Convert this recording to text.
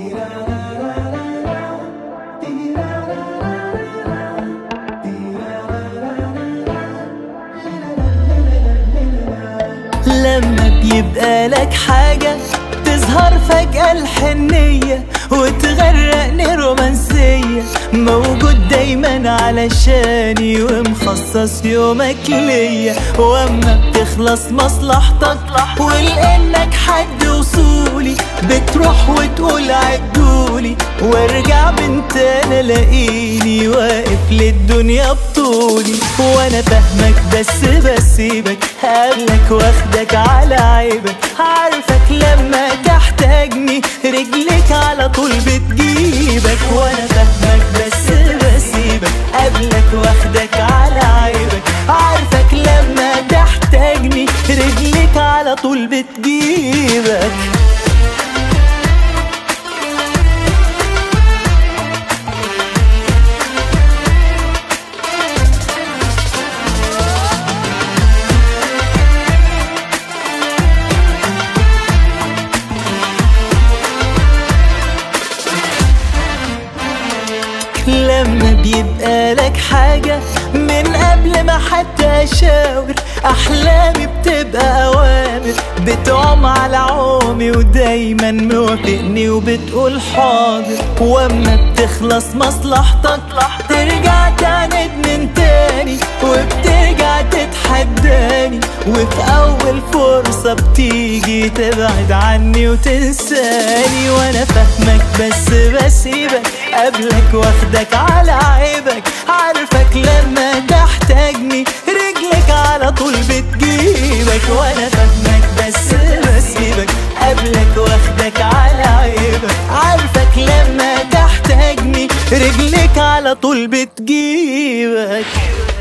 لما بيبقى لك حاجة تظهر فجأة الحنية وتغرقني رومانسية موجود دايما علشاني ومخصص يومك ليا واما بتخلص مصلحتك ولانك حد وصولي بتروح وتقول عدولي وارجع بنت انا لاقيني واقف للدنيا بطولي وانا فاهمك بس بسيبك قبلك واخدك على عيبك عارفك لما تحتاجني رجلك على طول بتجيبك وانا فاهمك بس بسيبك قبلك واخدك على عيبك عارفك لما تحتاجني رجلك على طول بتجيبك لما بيبقى لك حاجة من قبل ما حتى أشاور أحلامي بتبقى أوامر بتعوم على عومي ودايما موافقني وبتقول حاضر واما بتخلص مصلحتك ترجع تعند من تاني وبترجع تتحداني وفي أول فرصة بتيجي تبعد عني وتنساني وأنا فاهمك بس بسيبك قبلك واخدك على عيبك عارفك لما تحتاجني رجلك على طول بتجيبك وانا فاهمك بس بسيبك قبلك واخدك على عيبك عارفك لما تحتاجني رجلك على طول بتجيبك